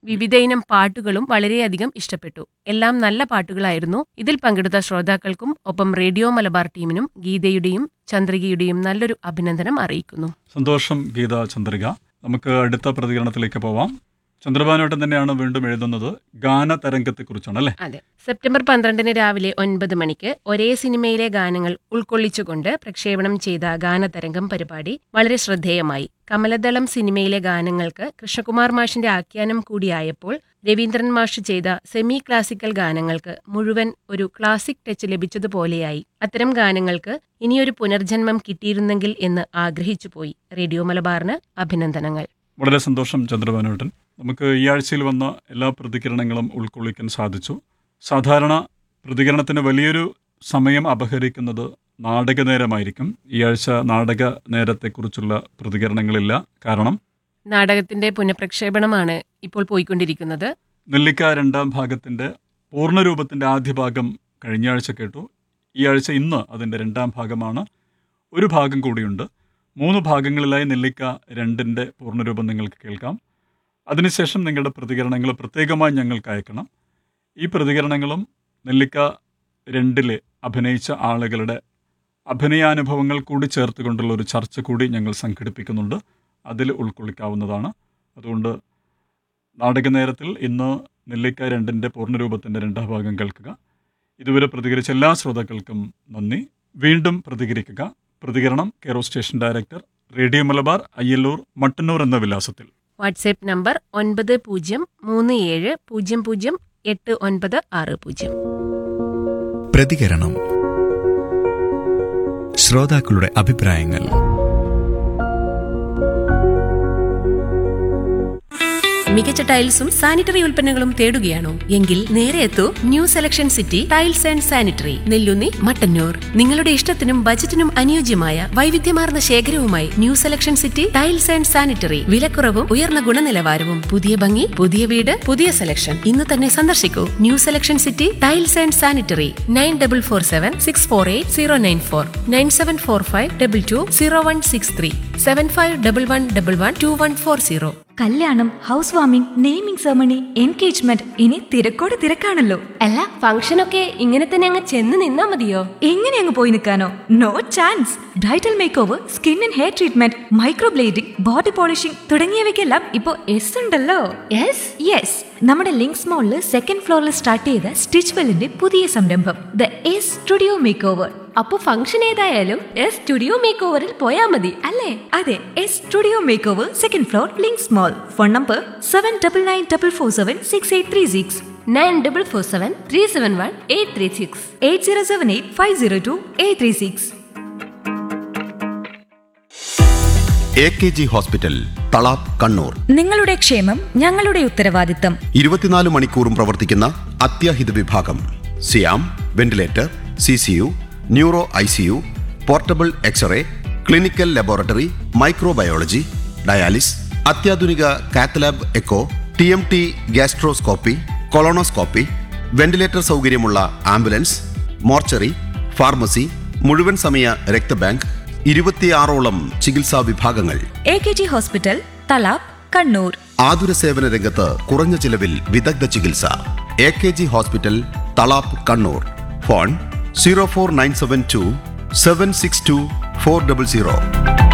വിവിധയിനം പാട്ടുകളും വളരെയധികം ഇഷ്ടപ്പെട്ടു എല്ലാം നല്ല പാട്ടുകളായിരുന്നു ഇതിൽ പങ്കെടുത്ത ശ്രോതാക്കൾക്കും ഒപ്പം റേഡിയോ മലബാർ ടീമിനും ഗീതയുടെയും ചന്ദ്രികയുടെയും നല്ലൊരു അഭിനന്ദനം അറിയിക്കുന്നു സന്തോഷം ഗീത ചന്ദ്രിക നമുക്ക് അടുത്ത പ്രതികരണത്തിലേക്ക് പോവാം ചന്ദ്രഭാനുവേട്ടൻ തന്നെയാണ് വീണ്ടും എഴുതുന്നത് ഗാനതരംഗത്തെക്കുറിച്ചാണ് അല്ലേ അതെ സെപ്റ്റംബർ പന്ത്രണ്ടിന് രാവിലെ ഒൻപത് മണിക്ക് ഒരേ സിനിമയിലെ ഗാനങ്ങൾ ഉൾക്കൊള്ളിച്ചുകൊണ്ട് പ്രക്ഷേപണം ചെയ്ത ഗാനതരംഗം പരിപാടി വളരെ ശ്രദ്ധേയമായി കമലദളം സിനിമയിലെ ഗാനങ്ങൾക്ക് കൃഷ്ണകുമാർ മാഷിന്റെ ആഖ്യാനം കൂടിയായപ്പോൾ രവീന്ദ്രൻ മാഷ് ചെയ്ത സെമി ക്ലാസിക്കൽ ഗാനങ്ങൾക്ക് മുഴുവൻ ഒരു ക്ലാസിക് ടച്ച് ലഭിച്ചതുപോലെയായി അത്തരം ഗാനങ്ങൾക്ക് ഇനിയൊരു പുനർജന്മം കിട്ടിയിരുന്നെങ്കിൽ എന്ന് ആഗ്രഹിച്ചുപോയി റേഡിയോ മലബാറിന് അഭിനന്ദനങ്ങൾ വളരെ സന്തോഷം ചന്ദ്രഭാനുവേട്ടൻ നമുക്ക് ഈ ആഴ്ചയിൽ വന്ന എല്ലാ പ്രതികരണങ്ങളും ഉൾക്കൊള്ളിക്കാൻ സാധിച്ചു സാധാരണ പ്രതികരണത്തിന് വലിയൊരു സമയം അപഹരിക്കുന്നത് നാടക നേരമായിരിക്കും ഈ ആഴ്ച നാടക നേരത്തെക്കുറിച്ചുള്ള പ്രതികരണങ്ങളില്ല കാരണം നാടകത്തിന്റെ പുനഃപ്രക്ഷേപണമാണ് ഇപ്പോൾ പോയിക്കൊണ്ടിരിക്കുന്നത് നെല്ലിക്ക രണ്ടാം ഭാഗത്തിൻ്റെ പൂർണ്ണരൂപത്തിൻ്റെ ആദ്യ ഭാഗം കഴിഞ്ഞ ആഴ്ച കേട്ടു ഈ ആഴ്ച ഇന്ന് അതിൻ്റെ രണ്ടാം ഭാഗമാണ് ഒരു ഭാഗം കൂടിയുണ്ട് മൂന്ന് ഭാഗങ്ങളിലായി നെല്ലിക്ക രണ്ടിൻ്റെ പൂർണ്ണരൂപം നിങ്ങൾക്ക് കേൾക്കാം അതിനുശേഷം നിങ്ങളുടെ പ്രതികരണങ്ങൾ പ്രത്യേകമായി ഞങ്ങൾക്ക് അയക്കണം ഈ പ്രതികരണങ്ങളും നെല്ലിക്ക രണ്ടിലെ അഭിനയിച്ച ആളുകളുടെ അഭിനയാനുഭവങ്ങൾ കൂടി ചേർത്തുകൊണ്ടുള്ള ഒരു ചർച്ച കൂടി ഞങ്ങൾ സംഘടിപ്പിക്കുന്നുണ്ട് അതിൽ ഉൾക്കൊള്ളിക്കാവുന്നതാണ് അതുകൊണ്ട് നാടക നേരത്തിൽ ഇന്ന് നെല്ലിക്ക രണ്ടിൻ്റെ പൂർണ്ണരൂപത്തിൻ്റെ രണ്ടാം ഭാഗം കേൾക്കുക ഇതുവരെ പ്രതികരിച്ച എല്ലാ ശ്രോതാക്കൾക്കും നന്ദി വീണ്ടും പ്രതികരിക്കുക പ്രതികരണം care of station director radio Malabar Ayyallur Mattannur എന്ന വിലാസത്തിൽ വാട്സ്ആപ്പ് നമ്പർ ഒൻപത് പൂജ്യം മൂന്ന് ഏഴ് പൂജ്യം പൂജ്യം എട്ട് ഒൻപത് ആറ് പൂജ്യം പ്രതികരണം ശ്രോതാക്കളുടെ അഭിപ്രായങ്ങൾ മികച്ച ടൈൽസും സാനിറ്ററി ഉൽപ്പന്നങ്ങളും തേടുകയാണോ എങ്കിൽ നേരെ എത്തൂ new selection city tiles and sanitary Nellunni Mattannur നിങ്ങളുടെ ഇഷ്ടത്തിനും ബജറ്റിനും അനുയോജ്യമായ വൈവിധ്യമാർന്ന ശേഖരവുമായി new selection city tiles and sanitary വിലക്കുറവും ഉയർന്ന ഗുണനിലവാരവും പുതിയ ഭംഗി പുതിയ വീട് പുതിയ സെലക്ഷൻ ഇന്ന് തന്നെ സന്ദർശിക്കൂ new selection city tiles and sanitary nine double four seven six four eight zero nine four nine seven four five double two zero one six three seven five double one double one two one four zero കല്യാണം house warming naming ceremony engagement ഇനി തിരക്കോട് തിരക്കാണല്ലോ അല്ല ഫംഗ്ഷനൊക്കെ ഇങ്ങനെ തന്നെ അങ്ങ് ചെന്ന് നിന്നാ മതിയോ എങ്ങനെ അങ്ങ് പോയി നിൽക്കാനോ no chance bridal make over skin and hair treatment microblading body polishing തുടങ്ങിയവയ്ക്കെല്ലാം ഇപ്പോൾ എസ് ഉണ്ടല്ലോ യെസ് യെസ് നമ്മുടെ ലിങ്ക്സ് മോളിൽ സെക്കൻഡ് ഫ്ലോറിൽ സ്റ്റാർട്ട് ചെയ്ത സ്റ്റിച്ച് വെല്ലിന്റെ പുതിയ സംരംഭം the S studio make over അപ്പൊ ഫംഗ്ഷൻ ഏതായാലും എസ് സ്റ്റുഡിയോ മേക്ക് ഓവറിൽ പോയാ മതി അല്ലേ അതെ S studio make over second floor links mall phone number seven double nine double four seven six eight three six nine double four seven three seven one eight three six eight zero seven eight five zero two eight three six A K G hospital Thalap Kannur നിങ്ങളുടെ ക്ഷേമം ഞങ്ങളുടെ ഉത്തരവാദിത്തം ഇരുപത്തിനാല് മണിക്കൂറും പ്രവർത്തിക്കുന്ന അത്യാഹിത വിഭാഗം സിയാം ventilator C C U neuro I C U portable x ray clinical laboratory microbiology dialysis അത്യാധുനിക cath lab echo T M T gastroscopy colonoscopy ventilator സൗകര്യമുള്ള ആംബുലൻസ് മോർച്ചറി ഫാർമസി മുഴുവൻ സമയ രക്തബാങ്ക് ഇരുപത്തിയാറോളം ചികിത്സാ വിഭാഗങ്ങൾ A K G hospital Thalap Kannur ആതുര സേവന രംഗത്ത് കുറഞ്ഞ ചിലവിൽ വിദഗ്ധ ചികിത്സ A K G hospital Thalap Kannur phone zero four nine seven two seven six two four double zero